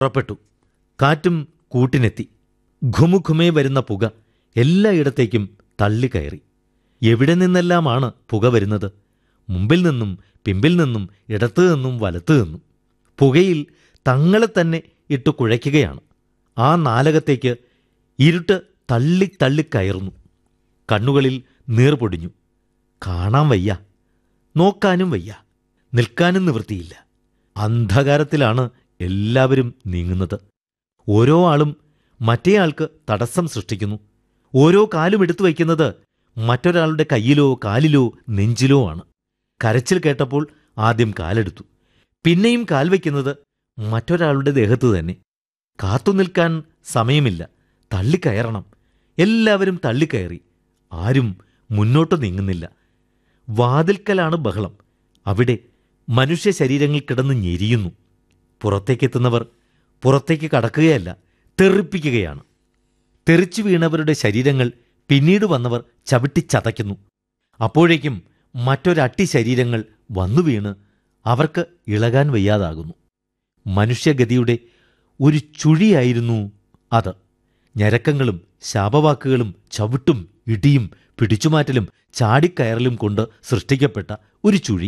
പുറപ്പെട്ടു കാറ്റും കൂട്ടിനെത്തി ഘുമുഘുമേ വരുന്ന പുക എല്ലായിടത്തേക്കും തള്ളിക്കയറി എവിടെ നിന്നെല്ലാമാണ് പുക വരുന്നത് മുമ്പിൽ നിന്നും പിമ്പിൽ നിന്നും ഇടത്തു നിന്നും വലത്തു നിന്നും പുകയിൽ തങ്ങളെ തന്നെ ഇട്ടു കുഴയ്ക്കുകയാണ് ആ നാലകത്തേക്ക് ഇരുട്ട് തള്ളി തള്ളിക്കയറുന്നു കണ്ണുകളിൽ നീർ പൊടിഞ്ഞു കാണാൻ വയ്യ നോക്കാനും വയ്യ നിൽക്കാനും നിവൃത്തിയില്ല അന്ധകാരത്തിലാണ് എല്ലാവരും നീങ്ങുന്നത് ഓരോ ആളും മറ്റേയാൾക്ക് തടസ്സം സൃഷ്ടിക്കുന്നു ഓരോ കാലും എടുത്തു വയ്ക്കുന്നത് മറ്റൊരാളുടെ കയ്യിലോ കാലിലോ നെഞ്ചിലോ ആണ് കരച്ചിൽ കേട്ടപ്പോൾ ആദ്യം കാലെടുത്തു പിന്നെയും കാൽ വയ്ക്കുന്നത് മറ്റൊരാളുടെ ദേഹത്ത് തന്നെ കാത്തുനിൽക്കാൻ സമയമില്ല തള്ളിക്കയറണം എല്ലാവരും തള്ളിക്കയറി ആരും മുന്നോട്ട് നീങ്ങുന്നില്ല വാതിൽക്കലാണ് ബഹളം അവിടെ മനുഷ്യ ശരീരങ്ങൾ കിടന്ന് ഞെരിയുന്നു പുറത്തേക്കെത്തുന്നവർ പുറത്തേക്ക് കടക്കുകയല്ല തെറിപ്പിക്കുകയാണ് തെറിച്ചു വീണവരുടെ ശരീരങ്ങൾ പിന്നീട് വന്നവർ ചവിട്ടിച്ചതയ്ക്കുന്നു അപ്പോഴേക്കും മറ്റൊരട്ടി ശരീരങ്ങൾ വന്നു വീണ് അവർക്ക് ഇളകാൻ വയ്യാതാകുന്നു മനുഷ്യഗതിയുടെ ഒരു ചുഴിയായിരുന്നു അത് ഞരക്കങ്ങളും ശാപവാക്കുകളും ചവിട്ടും ഇടിയും പിടിച്ചുമാറ്റലും ചാടിക്കയറലും കൊണ്ട് സൃഷ്ടിക്കപ്പെട്ട ഒരു ചുഴി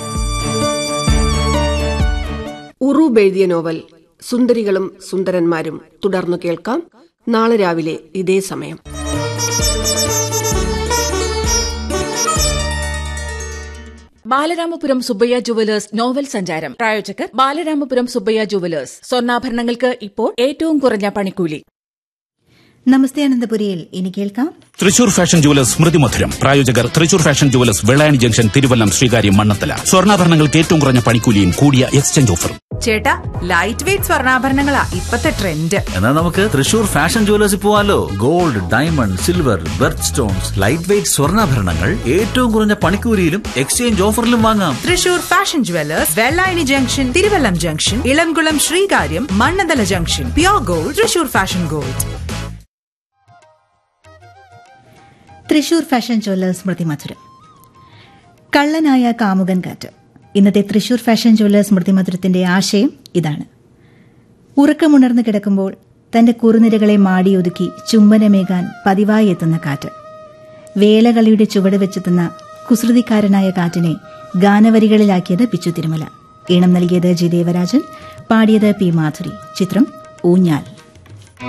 ഉറൂബ് എഴുതിയ നോവൽ സുന്ദരികളും സുന്ദരന്മാരും തുടർന്നു കേൾക്കാം നാളെ രാവിലെ ഇതേ സമയം ബാലരാമപുരം സുബ്ബയ്യ ജുവലേഴ്സ് നോവൽ സഞ്ചാരം പ്രായോജകർ ബാലരാമപുരം സുബ്ബയ്യ ജുവലേഴ്സ് സ്വർണ്ണാഭരണങ്ങൾക്ക് ഇപ്പോൾ ഏറ്റവും കുറഞ്ഞ പണിക്കൂലി നമസ്തേ അനന്തപുരിയിൽ ഇനി കേൾക്കാം തൃശൂർ ഫാഷൻ ജുവലേഴ്സ് സ്മൃതി മധുരം പ്രായോജകർ Thrissur fashion jewellers Vellayani junction Thiruvallam Sreekaryam Mannathala സ്വർണ്ണാഭരണങ്ങൾക്ക് ഏറ്റവും കുറഞ്ഞ പണിക്കൂലിയും കൂടിയ എക്സ്ചേഞ്ച് ഓഫറും ചേട്ടാ ലൈറ്റ് വെയിറ്റ് സ്വർണ്ണാഭരണങ്ങളാ ഇപ്പത്തെ ട്രെൻഡ് എന്നാ നമുക്ക് തൃശൂർ ഫാഷൻ ജുവലേഴ്സിൽ പോവാലോ gold diamond silver birth stones light weight സ്വർണ്ണാഭരണങ്ങൾ ഏറ്റവും കുറഞ്ഞ പണിക്കൂലിയിലും എക്സ്ചേഞ്ച് ഓഫറിലും വാങ്ങാം Thrissur fashion jewellers Vellayani junction Thiruvallam junction Elamkulam Sreekaryam Mannanthala junction pure gold Thrissur fashion gold Thrissur fashion jewellers സ്മൃതി മധുരം കള്ളനായ കാമുകൻ കാറ്റ് ഇന്നത്തെ തൃശൂർ ഫാഷൻ ജ്വല്ലേഴ്സ് സ്മൃതി മധുരത്തിന്റെ ആശയം ഇതാണ് ഉറക്കമുണർന്നു കിടക്കുമ്പോൾ തന്റെ കുറുനിരകളെ മാടിയൊതുക്കി ചുംബനമേകാൻ പതിവായി എത്തുന്ന കാറ്റ് വേലകളിയുടെ ചുവട് വെച്ചെത്തുന്ന കുസൃതിക്കാരനായ കാറ്റിനെ ഗാനവരികളിലാക്കിയത് പിച്ചു തിരുമല ഈണം നൽകിയത് ജി ദേവരാജൻ പാടിയത് പി മാധുരി ചിത്രം ഊഞ്ഞാൽ